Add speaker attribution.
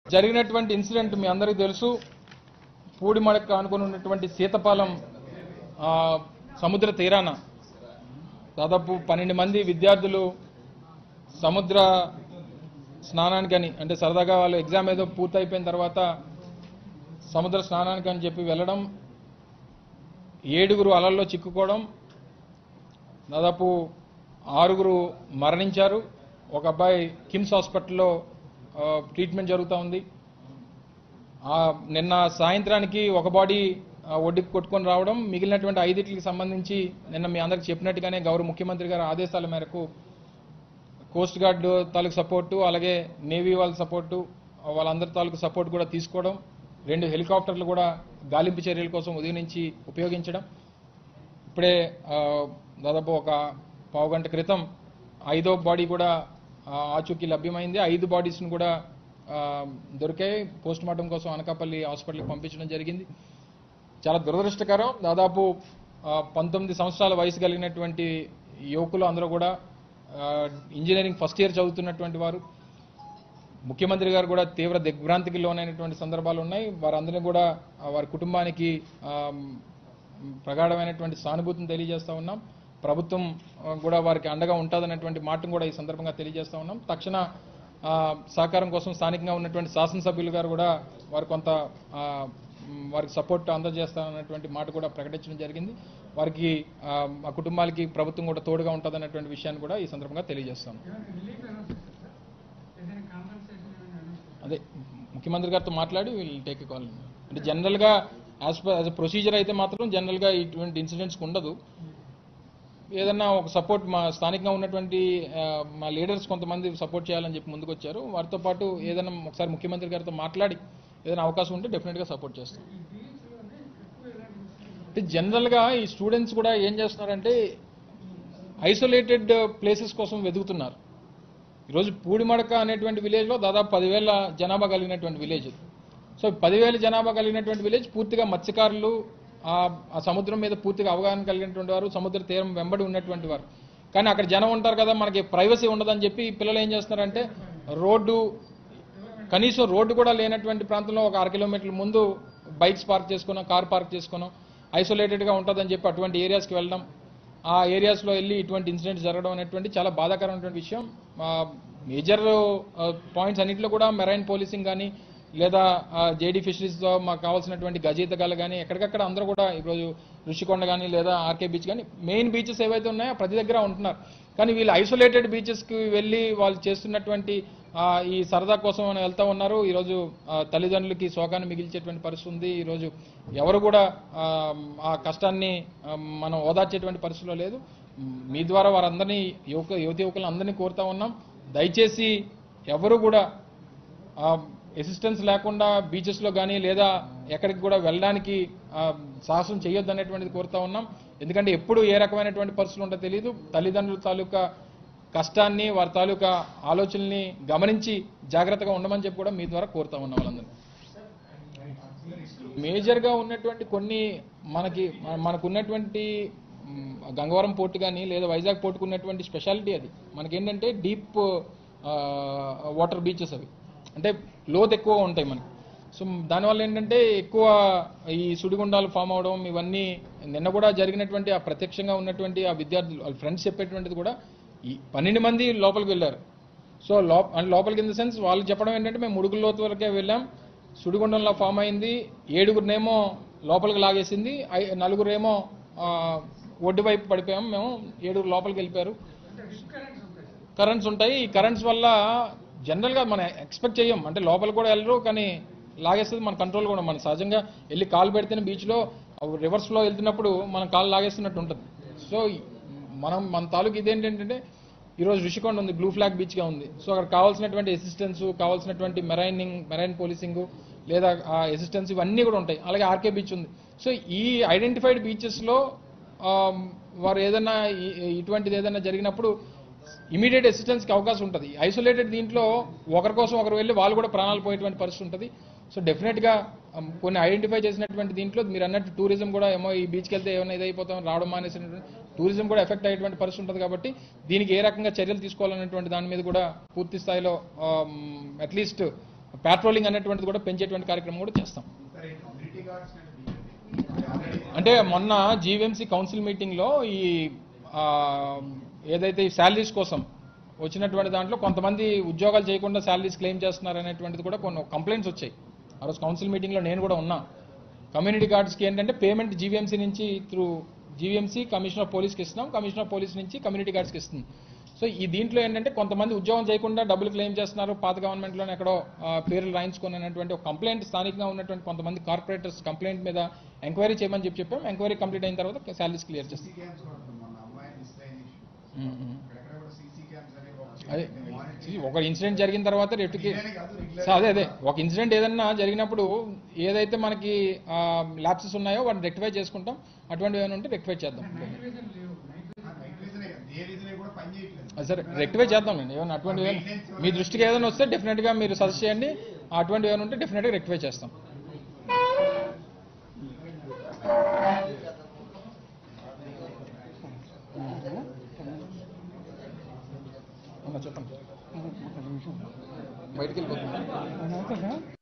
Speaker 1: జరిగినటువంటి ఇన్సిడెంట్ మీ అందరికీ తెలుసు పూడిమడక అనుకుని ఉన్నటువంటి సీతపాలెం ఆ, సముద్ర తీరాన దాదాపు పన్నెండు మంది విద్యార్థులు సముద్ర స్నానానికని అంటే సరదాగా వాళ్ళు ఎగ్జామ్ ఏదో పూర్తయిపోయిన తర్వాత సముద్ర స్నానానికి అని చెప్పి వెళ్ళడం ఏడుగురు అలల్లో చిక్కుకోవడం దాదాపు ఆరుగురు మరణించారు ఒక అబ్బాయి కిమ్స్ హాస్పిటల్లో ఆ, ట్రీట్మెంట్ జరుగుతూ ఉంది ఆ, నిన్న సాయంత్రానికి ఒక బాడీ ఆ, ఒడ్డుకి కొట్టుకొని రావడం మిగిలినటువంటి ఐదింటికి సంబంధించి నిన్న మీ అందరికి చెప్పినట్టుగానే గౌరవ ముఖ్యమంత్రి గారి ఆదేశాల మేరకు కోస్ట్ గార్డ్ తాలూకు సపోర్టు అలాగే నేవీ వాళ్ళ సపోర్టు వాళ్ళందరి తాలూకు సపోర్ట్ కూడా తీసుకోవడం రెండు హెలికాప్టర్లు కూడా గాలింపు చర్యల కోసం ఉదయం నుంచి ఉపయోగించడం ఇప్పుడే ఆ, దాదాపు ఒక పావు గంట క్రితం ఐదో బాడీ కూడా ఆ, ఆచూకీ లభ్యమైంది ఐదు బాడీస్ను కూడా ఆ, దొరికాయి పోస్ట్ మార్టం కోసం అనకాపల్లి హాస్పిటల్కి పంపించడం జరిగింది చాలా దురదృష్టకరం దాదాపు ఆ, పంతొమ్మిది సంవత్సరాల వయసు కలిగినటువంటి యువకులు అందరూ కూడా ఆ, ఇంజనీరింగ్ ఫస్ట్ ఇయర్ చదువుతున్నటువంటి వారు ముఖ్యమంత్రి గారు కూడా తీవ్ర దిగ్భ్రాంతికి లోనైనటువంటి సందర్భాలు ఉన్నాయి వారందరినీ కూడా ఆ, వారి కుటుంబానికి ఆ, ప్రగాఢమైనటువంటి సానుభూతిని తెలియజేస్తా ఉన్నాం ప్రభుత్వం ఆ, కూడా వారికి అండగా ఉంటుందన్నటువంటి మాటను కూడా ఈ సందర్భంగా తెలియజేస్తా ఉన్నాం తక్షణ ఆ, సహకారం కోసం స్థానికంగా ఉన్నటువంటి శాసనసభ్యులు గారు కూడా వారు కొంత ఆ, మ్, వారికి సపోర్ట్ అందజేస్తానన్నటువంటి మాట కూడా ప్రకటించడం జరిగింది వారికి ఆ, ఆ కుటుంబాలకి ప్రభుత్వం కూడా తోడుగా ఉంటుందన్నటువంటి విషయాన్ని కూడా ఈ సందర్భంగా తెలియజేస్తాం అదే ముఖ్యమంత్రి గారితో మాట్లాడి వీళ్ళు టేక్ కాల్ అంటే జనరల్గా యాజ్ పర్ యాజ్ ప్రొసీజర్ అయితే మాత్రం జనరల్గా ఇటువంటి ఇన్సిడెంట్స్కి ఉండదు ఏదన్నా ఒక సపోర్ట్ మా స్థానికంగా ఉన్నటువంటి ఆ, మా లీడర్స్ కొంతమంది సపోర్ట్ చేయాలని చెప్పి ముందుకు వచ్చారు వారితో పాటు ఏదైనా ఒకసారి ముఖ్యమంత్రి గారితో మాట్లాడి ఏదైనా అవకాశం ఉంటే డెఫినెట్గా సపోర్ట్ చేస్తాం అంటే జనరల్గా ఈ స్టూడెంట్స్ కూడా ఏం చేస్తున్నారంటే ఐసోలేటెడ్ ప్లేసెస్ కోసం వెతుకుతున్నారు ఈరోజు పూడిమడక అనేటువంటి విలేజ్లో దాదాపు పదివేల జనాభా కలిగినటువంటి విలేజ్ ఇది సో పదివేల జనాభా కలిగినటువంటి విలేజ్ పూర్తిగా మత్స్యకారులు ఆ ఆ సముద్రం మీద పూర్తిగా అవగాహన కలిగినటువంటి వారు సముద్ర తీరం వెంబడి ఉన్నటువంటి వారు కానీ అక్కడ జనం ఉంటారు కదా మనకి ప్రైవసీ ఉండదని చెప్పి ఈ పిల్లలు ఏం చేస్తున్నారంటే రోడ్డు కనీసం రోడ్డు కూడా లేనటువంటి ప్రాంతంలో ఒక అర కిలోమీటర్ల ముందు బైక్స్ పార్క్ చేసుకున్నాం కార్ పార్క్ చేసుకున్నాం ఐసోలేటెడ్గా ఉంటుందని చెప్పి అటువంటి ఏరియాస్కి వెళ్ళడం ఆ ఏరియాస్లో వెళ్ళి ఇటువంటి ఇన్సిడెంట్స్ జరగడం అనేటువంటి చాలా బాధాకరమైనటువంటి విషయం మేజర్ పాయింట్స్ అన్నింటిలో కూడా మెరైన్ పోలీసింగ్ కానీ లేదా జేడీ ఫిషరీస్లో మాకు కావాల్సినటువంటి గజీతగాలు కానీ ఎక్కడికక్కడ అందరూ కూడా ఈరోజు ఋషికొండ కానీ లేదా ఆర్కే బీచ్ కానీ మెయిన్ బీచెస్ ఏవైతే ఉన్నాయో ప్రతి దగ్గర ఉంటున్నారు కానీ వీళ్ళు ఐసోలేటెడ్ బీచెస్కి వెళ్ళి వాళ్ళు చేస్తున్నటువంటి ఆ, ఈ సరదా కోసం అని వెళ్తా ఉన్నారు ఈరోజు ఆ, తల్లిదండ్రులకి శోకాన్ని మిగిల్చేటువంటి పరిస్థితి ఉంది ఈరోజు ఎవరు కూడా ఆ, ఆ కష్టాన్ని ఆ, మనం ఓదార్చేటువంటి పరిస్థితిలో లేదు మీ ద్వారా వారందరినీ యువక యువతి యువకులను అందరినీ కోరుతా ఉన్నాం దయచేసి ఎవరు కూడా అసిస్టెన్స్ లేకుండా బీచెస్లో కానీ లేదా ఎక్కడికి కూడా వెళ్ళడానికి ఆ, సాహసం చేయొద్దు అనేటువంటిది కోరుతా ఉన్నాం ఎందుకంటే ఎప్పుడు ఏ రకమైనటువంటి పరిస్థితులు ఉంటో తెలియదు తల్లిదండ్రుల తాలూకా కష్టాన్ని వారి తాలూకా ఆలోచనల్ని గమనించి జాగ్రత్తగా ఉండమని చెప్పి కూడా మీ ద్వారా కోరుతా ఉన్నాం వాళ్ళందరినీ మేజర్గా ఉన్నటువంటి కొన్ని మనకి మన- మనకున్నటువంటి మ్, గంగవరం పోర్ట్ కానీ లేదా వైజాగ్ పోర్టుకు ఉన్నటువంటి స్పెషాలిటీ అది మనకేంటంటే డీప్ వాటర్ బీచెస్ అవి అంటే లోతు ఎక్కువ ఉంటాయి మనకి సో దానివల్ల ఏంటంటే ఎక్కువ ఈ సుడిగుండాలు ఫామ్ అవడం ఇవన్నీ నిన్న కూడా జరిగినటువంటి ఆ ప్రత్యక్షంగా ఉన్నటువంటి ఆ విద్యార్థులు వాళ్ళ ఫ్రెండ్స్ చెప్పేటువంటిది కూడా ఈ పన్నెండు మంది లోపలికి వెళ్ళారు సో లో అంటే లోపలికి ఇన్ ద సెన్స్ వాళ్ళు చెప్పడం ఏంటంటే మేము ముడుగుల లోతు వరకే వెళ్ళాం సుడిగుండంలో ఫామ్ అయింది ఏడుగురినేమో లోపలికి లాగేసింది ఐ- నలుగురేమో ఆ, ఒడ్డు వైపు పడిపోయాం మేము ఏడుగురు లోపలికి వెళ్ళిపోయారు కరెంట్స్ ఉంటాయి ఈ కరెంట్స్ వల్ల జనరల్గా మనం ఎక్స్పెక్ట్ చేయం అంటే లోపల కూడా వెళ్ళరు కానీ లాగేస్తుంది మన కంట్రోల్ కూడా మన సహజంగా వెళ్ళి కాలు పెడితేనే బీచ్లో రివర్స్లో వెళ్తున్నప్పుడు మనం కాలు లాగేస్తున్నట్టు ఉంటుంది సో మనం మన తాలూకు ఇదేంటంటే ఈరోజు రిషికొండ ఉంది బ్లూ ఫ్లాగ్ బీచ్గా ఉంది సో అక్కడ కావాల్సినటువంటి అసిస్టెన్స్ కావాల్సినటువంటి మెరైనింగ్ మెరైన్ పోలీసింగ్ లేదా అసిస్టెన్స్ ఇవన్నీ కూడా ఉంటాయి అలాగే ఆర్కే బీచ్ ఉంది సో ఈ ఐడెంటిఫైడ్ బీచెస్లో వారు ఏదైనా ఈ- ఇటువంటిది ఏదైనా జరిగినప్పుడు ఇమీడియట్ అసిస్టెన్స్కి అవకాశం ఉంటుంది ఐసోలేటెడ్ దీంట్లో ఒకరి కోసం ఒకరు వెళ్ళి వాళ్ళు కూడా ప్రాణాలు పోయేటువంటి పరిస్థితి ఉంటుంది సో డెఫినెట్గా కొన్ని ఐడెంటిఫై చేసినటువంటి దీంట్లో మీరు అన్నట్టు టూరిజం కూడా ఏమో ఈ బీచ్కి వెళ్తే ఏమైనా ఇదైపోతాం రావడం మానేసినటువంటి టూరిజం కూడా ఎఫెక్ట్ అయ్యేటువంటి పరిస్థితి ఉంటుంది కాబట్టి దీనికి ఏ రకంగా చర్యలు తీసుకోవాలనేటువంటి దాని మీద కూడా పూర్తి స్థాయిలో అట్లీస్ట్ పాట్రోలింగ్ అనేటువంటిది కూడా పెంచేటువంటి కార్యక్రమం కూడా చేస్తాం
Speaker 2: సరే కమ్యూనిటీ గార్డ్స్ అంటే ఆల్రెడీ
Speaker 1: అంటే మొన్న జీవీఎంసీ కౌన్సిల్ మీటింగ్లో ఈ ఆ, ఏదైతే ఈ శాలరీస్ కోసం వచ్చినటువంటి దాంట్లో కొంతమంది ఉద్యోగాలు చేయకుండా శాలరీస్ క్లెయిమ్ చేస్తున్నారు అనేటువంటిది కూడా కొన్ని కంప్లైంట్స్ వచ్చాయి ఆ రోజు కౌన్సిల్ మీటింగ్లో నేను కూడా ఉన్నా కమ్యూనిటీ గార్డ్స్కి ఏంటంటే పేమెంట్ జీవీఎంసీ నుంచి త్రూ జీవీఎంసీ కమిషనర్ ఆఫ్ పోలీస్కి ఇస్తున్నాం కమిషనర్ పోలీస్ నుంచి కమ్యూనిటీ గార్డ్స్కి ఇస్తుంది సో ఈ దీంట్లో ఏంటంటే కొంతమంది ఉద్యోగం చేయకుండా డబ్బులు క్లెయిమ్ చేస్తున్నారు పాత గవర్నమెంట్లోనే ఎక్కడో ఆ, పేర్లు రాయించుకొని అనేటువంటి ఒక కంప్లైంట్ స్థానికంగా ఉన్నటువంటి కొంతమంది కార్పొరేటర్స్ కంప్లైంట్ మీద ఎంక్వైరీ చేయమని చెప్పి చెప్పాం ఎంక్వైరీ కంప్లీట్ అయిన తర్వాత శాలరీస్ క్లియర్ చేస్తాం
Speaker 2: సీసీ క్యామ్స్ కూడా ఉంటుంది మొన్న అమ్మాయి మిస్ అయిన issue.
Speaker 1: ఉమ్, ఉమ్.
Speaker 2: అక్కడక్కడ కూడా సీసీ క్యామ్స్ అనేవి
Speaker 1: అదే
Speaker 2: ఒక monitor
Speaker 1: ఇది ఒక ఇన్సిడెంట్ జరిగిన తర్వాత రెట్కి
Speaker 2: ఇదేనే కాదు, regular
Speaker 1: సో అదే అదే ఒక ఇన్సిడెంట్ ఏదన్నా జరిగినప్పుడు ఏదైతే మనకి ల్యాప్సెస్ ఉన్నాయో వాటిని రెక్టిఫై చేసుకుంటాం అటువంటివి ఏమైనా ఉంటే రెక్టిఫై చేద్దాం
Speaker 2: ఆ నైట్ విజనే కాదు, డే విజనే కూడా పని చేయట్లేదు
Speaker 1: అది సరే రెక్టిఫై చేద్దాం అండి ఏమైనా అటువంటి ఏమైనా మీ దృష్టికి ఏదైనా వస్తే డెఫినెట్గా మీరు సజెస్ట్ చేయండి అటువంటివి ఏమైనా ఉంటే డెఫినెట్గా రెక్టిఫై చేస్తాం అన్న చెప్పండి బయటికి వెళ్ళిపోతున్నా